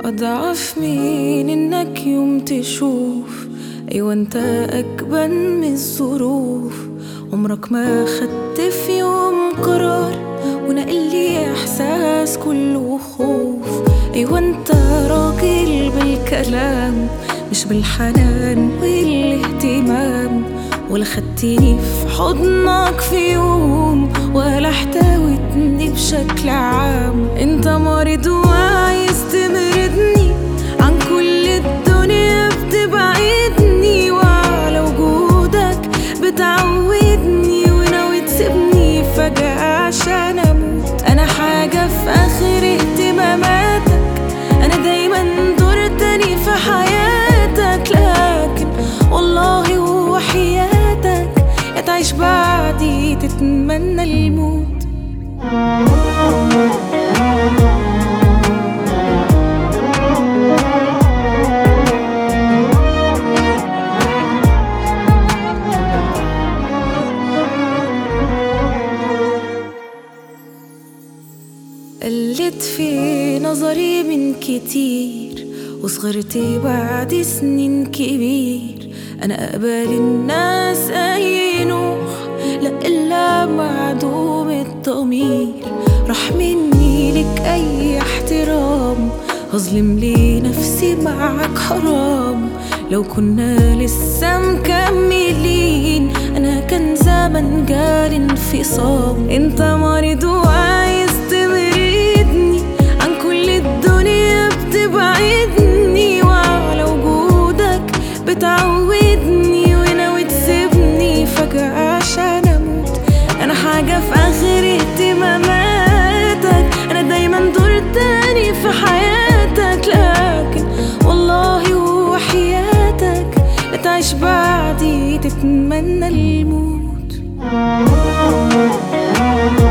أضعف مين إنك يوم تشوف أيوة أنت أجبن من الظروف عمرك ما خدت في يوم قرار ونقل لي إحساس كله خوف أيوة أنت راجل بالكلام مش بالحنان والاهتمام ولا خدتني في حضنك في يوم ولا احتويتني بشكل عام انت مريض وعايز تمرضني عن كل الدنيا بتبعدني وعلى وجودك بتعودني وناوي تسيبني فجأة عشان اموت انا حاجة في اخر اهتماماتك انا دايما دور تاني في حياتك لكن والله وحياتك يا تعيش بعدي تتمنى الموت قلت في نظري من كتير وصغرت بعد سنين كبير أنا أقبل الناس أي نوع لا إلا معدوم الضمير راح مني لك أي احترام هظلم لي نفسي معك حرام لو كنا لسه مكملين أنا كان زمن جال انفصام انت مريض وعايز تمرضني عن كل الدنيا بتبعدني وعلى وجودك بتعودني وناوي تسيبني فجأة عشان اموت انا حاجة في اخر اهتماماتك انا دايما دور تاني في حياتك لكن والله وحياتك لا تعيش بعدي تتمنى الموت